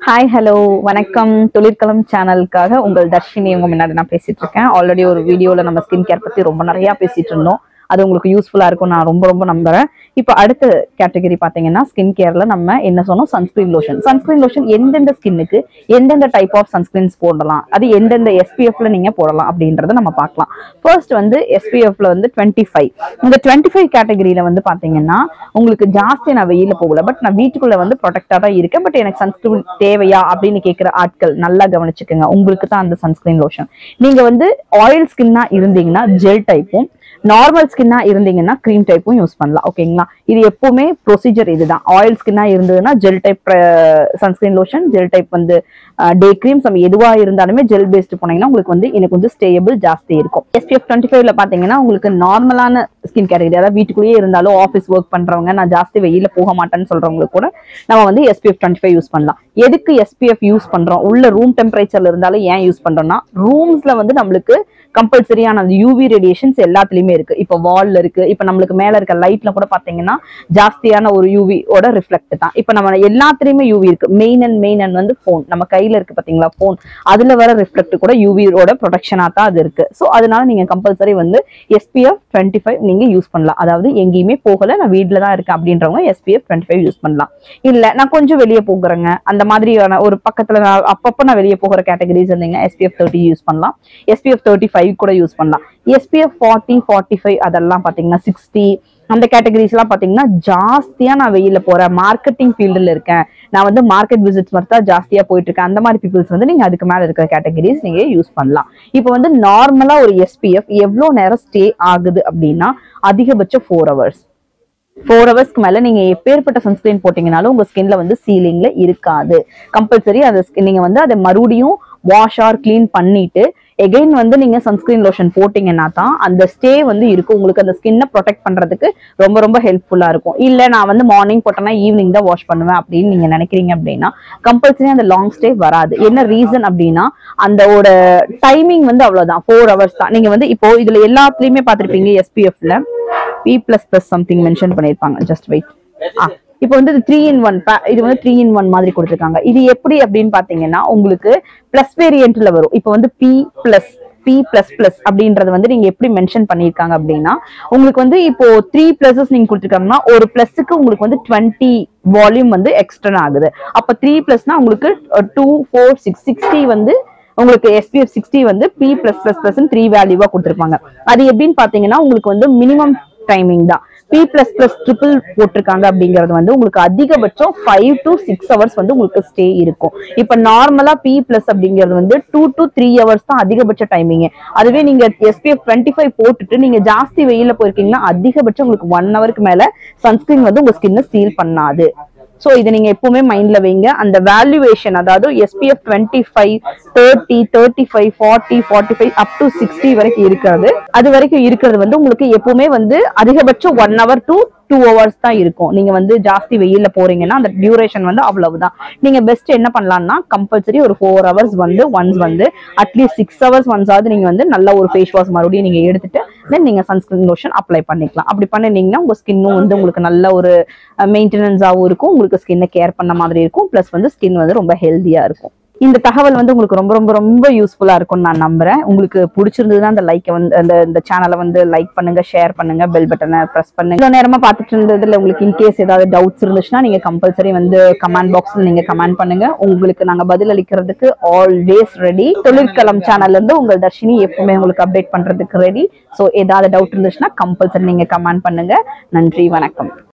hi hello வணக்கம் தொழிற்களம் சேனலுக்காக உங்கள் தர்ஷினி உங்க முன்னாடி நான் பேசிட்டு இருக்கேன் ஆல்ரெடி ஒரு வீடியோல நம்ம ஸ்கின் கேர் பத்தி ரொம்ப நிறைய பேசிட்டு இருந்தோம் அது உங்களுக்கு யூஸ்ஃபுல்லா இருக்கும் நான் ரொம்ப ரொம்ப நம்புறேன் இப்போ அடுத்த கேட்டகரி பாத்தீங்கன்னா ஸ்கின் கேர்ல நம்ம என்ன சொன்னோம் சன்ஸ்கிரீன் லோஷன் சன்ஸ்கிரீன் லோஷன் எந்தெந்த ஸ்கின்னுக்கு எந்தெந்த டைப் ஆஃப் சன்ஸ்கிரீன்ஸ் போடலாம் அது எந்தெந்த எஸ்பிஎஃப்ல நீங்க போடலாம் அப்படின்றத நம்ம பார்க்கலாம் ஃபர்ஸ்ட் வந்து எஸ்பிஎஃப்ல வந்து டுவெண்ட்டி ஃபைவ் இந்த டுவெண்ட்டி ஃபைவ் கேட்டகரியில வந்து பாத்தீங்கன்னா உங்களுக்கு ஜாஸ்தி நான் வெயில போகல பட் நான் வீட்டுக்குள்ள வந்து ப்ரொடெக்டா தான் இருக்கேன் பட் எனக்கு சன்ஸ்கிரீன் தேவையா அப்படின்னு கேட்கிற ஆட்கள் நல்லா கவனிச்சுக்கோங்க உங்களுக்கு தான் அந்த சன்ஸ்கிரீன் லோஷன் நீங்க வந்து ஆயில் ஸ்கின்னா இருந்தீங்கன்னா ஜெல் டைப்பும் நார்மல் ஸ்கின்னா இருந்தீங்கன்னா க்ரீம் டைப்பும் யூஸ் பண்ணலாம் ஓகேங்களா இது எப்பவுமே ப்ரொசீஜர் இதுதான் ஆயில் ஸ்கின்னா இருந்ததுன்னா gel type sunscreen lotion gel type வந்து டே க்ரீம்ஸ் நம்ம எதுவா இருந்தாலுமே ஜெல் பேஸ்ட் போனீங்கன்னா உங்களுக்கு வந்து எனக்கு வந்து ஸ்டேபிள் ஜாஸ்தி இருக்கும் எஸ்பிஎஃப் டுவெண்ட்டி ஃபைவ்ல பாத்தீங்கன்னா உங்களுக்கு நார்மலான ஸ்கின் கேட்டகரி அதாவது வீட்டுக்குள்ளேயே இருந்தாலும் ஆஃபீஸ் ஒர்க் பண்றவங்க நான் ஜாஸ்தி வெயில போக மாட்டேன்னு சொல்றவங்களுக்கு கூட நம்ம வந்து எஸ்பிஎஃப் டுவெண்ட்டி ஃபைவ் யூஸ் பண்ணலாம் எதுக்கு எஸ்பிஎஃப் யூஸ் பண்றோம் உள்ள ரூம் டெம்பரேச்சர்ல இருந்தாலும் ஏன் யூஸ் பண்றோம்னா ரூம்ஸ்ல வந்து நம்மளுக்கு கம்பல்சரியான அந்த யூவி ரேடியேஷன்ஸ் எல்லாத்துலயுமே இருக்கு இப்போ வால்ல இருக்கு இப்போ நம்மளுக்கு மேல இருக்க லைட்ல கூட பாத்தீங்கன்னா ஜாஸ்தியான ஒரு யூவியோட ரிஃப்ளெக்ட் தான் இப்போ நம்ம எல்லாத்துலயுமே யூவி இருக்கு மெயின் அண்ட் மெயின் அண்ட் வந்து ஃபோன் நம்ம கையில இருக்கு பாத்தீங்களா ஃபோன் அதுல வர ரிஃப்ளெக்ட் கூட யூவியோட ப்ரொடெக்ஷனா தான் அது இருக்கு ஸோ அதனால நீங்க கம்பல்சரி வந்து எஸ்பிஎஃப் டுவெண்ட்டி ஃபைவ் நீங்க யூஸ் பண்ணலாம் அதாவது எங்கேயுமே போகல நான் வீட்ல தான் இருக்கேன் அப்படின்றவங்க எஸ்பிஎஃப் டுவெண்ட்டி ஃபைவ் யூஸ் பண்ணலாம் இல்ல நான் கொஞ்சம் வெளியே போகிறேங்க அந்த மாதிரியான ஒரு பக்கத்துல நான் அப்பப்போ நான் வெளியே போகிற கேட்டகரிஸ் இருந்தீங்க எஸ்பிஎஃப் தேர்ட்டி யூஸ் பண்ணலாம் எஸ்பிஎஃப் தேர்ட்டி ஃபைவ் கூட யூஸ் பண்ணலாம் எஸ்பிஎஃப் ஃபார்ட்டி ஃபார்ட்டி ஃபைவ் அதெல்லாம் பாத்தீங்கன்னா சிக்ஸ்டி அந்த கேட்டகரிஸ் எல்லாம் பாத்தீங்கன்னா ஜாஸ்தியா நான் வெயில போறேன் மார்க்கெட்டிங் ஃபீல்டுல இருக்கேன் நான் வந்து மார்க்கெட் விசிட்ஸ் மட்டும் தான் ஜாஸ்தியா போயிட்டு இருக்கேன் அந்த மாதிரி பீப்புள்ஸ் வந்து நீங்க அதுக்கு மேல இருக்கிற கேட்டகரிஸ் நீங்க யூஸ் பண்ணலாம் இப்போ வந்து நார்மலா ஒரு எஸ்பிஎஃப் எவ்வளவு நேரம் ஸ்டே ஆகுது அப்படின்னா அதிகபட்சம் ஃபோர் ஹவர்ஸ் ஃபோர் ஹவர்ஸ்க்கு மேல நீங்க எப்பேற்பட்ட சன்ஸ்கிரீன் போட்டீங்கனாலும் உங்க ஸ்கின்ல வந்து சீலிங்ல இருக்காது கம்பல்சரி அந்த skin- நீங்க வந்து அதை மறுபடியும் வாஷ் ஆர் க்ளீன் பண்ணிட்டு எகைன் வந்து நீங்க சன்ஸ்கிரீன் லோஷன் போட்டீங்கன்னா தான் அந்த ஸ்டே வந்து இருக்கும் உங்களுக்கு அந்த ஸ்கின்னை ப்ரொடெக்ட் பண்றதுக்கு ரொம்ப ரொம்ப ஹெல்ப்ஃபுல்லா இருக்கும் இல்ல நான் வந்து மார்னிங் போட்டேன்னா ஈவினிங் தான் வாஷ் பண்ணுவேன் அப்படின்னு நீங்க நினைக்கிறீங்க அப்படின்னா கம்பல்சரி அந்த லாங் ஸ்டே வராது என்ன ரீசன் அப்படின்னா அந்தோட டைமிங் வந்து அவ்வளவுதான் ஃபோர் ஹவர்ஸ் தான் நீங்க வந்து இப்போ இதுல எல்லாத்துலயுமே பார்த்திருப்பீங்க எஸ்பிஎஃப்ல P plus plus something mention பண்ணிருப்பாங்க ஜஸ்ட் வெயிட் ஆ இப்போ வந்து இது த்ரீ இன் ஒன் இது வந்து த்ரீ இன் ஒன் மாதிரி கொடுத்துருக்காங்க இது எப்படி அப்படின்னு பாத்தீங்கன்னா உங்களுக்கு பிளஸ் வேரியன்ட்ல வரும் இப்போ வந்து P plus P plus plus அப்படின்றது வந்து நீங்க எப்படி மென்ஷன் பண்ணிருக்காங்க அப்படின்னா உங்களுக்கு வந்து இப்போ த்ரீ பிளஸஸ் நீங்க கொடுத்துருக்காங்கன்னா ஒரு பிளஸுக்கு உங்களுக்கு வந்து டுவெண்ட்டி வால்யூம் வந்து எக்ஸ்டர்ன் ஆகுது அப்ப த்ரீ பிளஸ்னா உங்களுக்கு டூ ஃபோர் சிக்ஸ் சிக்ஸ்டி வந்து உங்களுக்கு எஸ்பிஎஃப் சிக்ஸ்டி வந்து P plus plus plus three வேல்யூவா கொடுத்துருப்பாங்க அது எப்படின்னு பாத்தீங்கன்னா உங்களுக்கு வந்து மினிமம் டைமிங் தான் பி பிளஸ் பிளஸ் ட்ரிபிள் போட்டிருக்காங்க அப்படிங்கிறது வந்து உங்களுக்கு அதிகபட்சம் ஃபைவ் டு சிக்ஸ் ஹவர்ஸ் வந்து உங்களுக்கு ஸ்டே இருக்கும் இப்ப நார்மலா பி பிளஸ் அப்படிங்கிறது வந்து டூ டு த்ரீ ஹவர்ஸ் தான் அதிகபட்ச டைமிங் அதுவே நீங்க எஸ்பிஎஃப் டுவெண்ட்டி ஃபைவ் போட்டுட்டு நீங்க ஜாஸ்தி வெயில போயிருக்கீங்கன்னா அதிகபட்சம் உங்களுக்கு ஒன் ஹவருக்கு மேல சன்ஸ்கிரீன் வந்து உங்க ஸ்கின்னை சீல் பண்ணாது சோ இதை நீங்க எப்பவுமே மைண்ட்ல வைங்க அந்த வேல்யூவேஷன் அதாவது SPF twenty five thirty thirty five forty forty five up to sixty வரைக்கும் இருக்கிறது அது வரைக்கும் இருக்கிறது வந்து உங்களுக்கு எப்பவுமே வந்து அதிகபட்சம் one hour to two hours தான் இருக்கும் நீங்க வந்து ஜாஸ்தி வெயில்ல போறீங்கன்னா அந்த டியூரேஷன் வந்து அவ்வளவுதான் நீங்க பெஸ்ட் என்ன பண்ணலாம்னா கம்பல்சரி ஒரு ஃபோர் ஹவர்ஸ் வந்து ஒன்ஸ் வந்து அட்லீஸ்ட் சிக்ஸ் ஹவர்ஸ் ஒன்ஸ் ஆகுது நீங்க வந்து நல்ல ஒரு ஃபேஸ் வாஷ் மறுபடியும் நீங்க எடுத்துட்டு தென் நீங்க சன்ஸ்கிரீன் லோஷன் அப்ளை பண்ணிக்கலாம் அப்படி பண்ணினீங்கன்னா உங்க ஸ்கின்னும் வந்து உங்களுக்கு நல்ல ஒரு மெயின்டெனன்ஸாகவும் இருக்கும் உங்களுக்கு ஸ்கின்னை கேர் பண்ண மாதிரி இருக்கும் ப்ளஸ் வந்து ஸ்கின் வந்து ரொம்ப ஹெல்த்தியா இருக்கும் இந்த தகவல் வந்து உங்களுக்கு ரொம்ப ரொம்ப ரொம்ப யூஸ்ஃபுல்லா இருக்கும்னு நான் நம்புறேன் உங்களுக்கு பிடிச்சிருந்ததுன்னா அந்த லைக்கை வந்து அந்த இந்த சேனலை வந்து லைக் பண்ணுங்க ஷேர் பண்ணுங்க பெல் பட்டனை ப்ரெஸ் பண்ணுங்க இவ்வளவு நேரமா பார்த்துட்டு இருந்ததுல உங்களுக்கு இன்கேஸ் ஏதாவது டவுட்ஸ் இருந்துச்சுன்னா நீங்க கம்பல்சரி வந்து கமெண்ட் பாக்ஸ்ல நீங்க கமெண்ட் பண்ணுங்க உங்களுக்கு நாங்க பதில் அளிக்கிறதுக்கு ஆல்வேஸ் ரெடி தொழிற்களம் சேனல்ல இருந்து உங்கள் தர்ஷினி எப்பவுமே உங்களுக்கு அப்டேட் பண்றதுக்கு ரெடி ஸோ ஏதாவது டவுட் இருந்துச்சுன்னா கம்பல்சரி நீங்க கமெண்ட் பண்ணுங்க நன்றி வணக்கம்